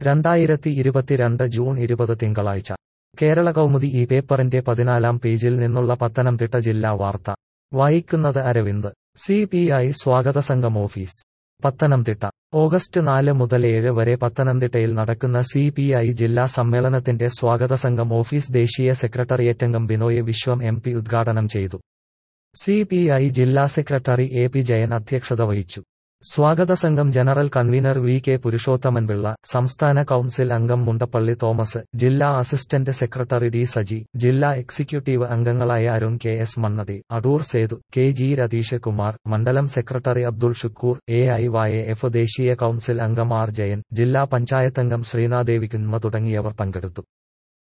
രണ്ടായിരത്തി ഇരുപത്തിരണ്ട് ജൂൺ ഇരുപത് തിങ്കളാഴ്ച കേരള കൗമുദി ഈ പേപ്പറിന്റെ പതിനാലാം പേജിൽ നിന്നുള്ള പത്തനംതിട്ട ജില്ലാ വാർത്ത വായിക്കുന്നത് അരവിന്ദ് സി പി ഐ സ്വാഗത സംഘം ഓഫീസ് പത്തനംതിട്ട ഓഗസ്റ്റ് നാല് മുതൽ ഏഴ് വരെ പത്തനംതിട്ടയിൽ നടക്കുന്ന സി പി ഐ ജില്ലാ സമ്മേളനത്തിന്റെ സ്വാഗത സംഘം ഓഫീസ് ദേശീയ സെക്രട്ടറിയേറ്റംഗം ബിനോയ് വിശ്വം എം പി ഉദ്ഘാടനം ചെയ്തു സി പി ഐ ജില്ലാ സെക്രട്ടറി എ പി ജയൻ അധ്യക്ഷത വഹിച്ചു സ്വാഗത സംഘം ജനറൽ കൺവീനർ വി കെ പുരുഷോത്തമൻപിള്ള സംസ്ഥാന കൌൺസിൽ അംഗം മുണ്ടപ്പള്ളി തോമസ് ജില്ലാ അസിസ്റ്റന്റ് സെക്രട്ടറി ഡി സജി ജില്ലാ എക്സിക്യൂട്ടീവ് അംഗങ്ങളായ Arun K S മണ്ണതി Adoor Sethu K G Ratheesh Kumar മണ്ഡലം secretary Abdul Shukkur A I വായ എഫ് ദേശീയ കൌൺസിൽ അംഗം ആർ ജയൻ ജില്ലാ പഞ്ചായത്തംഗം ശ്രീനാദേവി കുന്മ തുടങ്ങിയവർ പങ്കെടുത്തു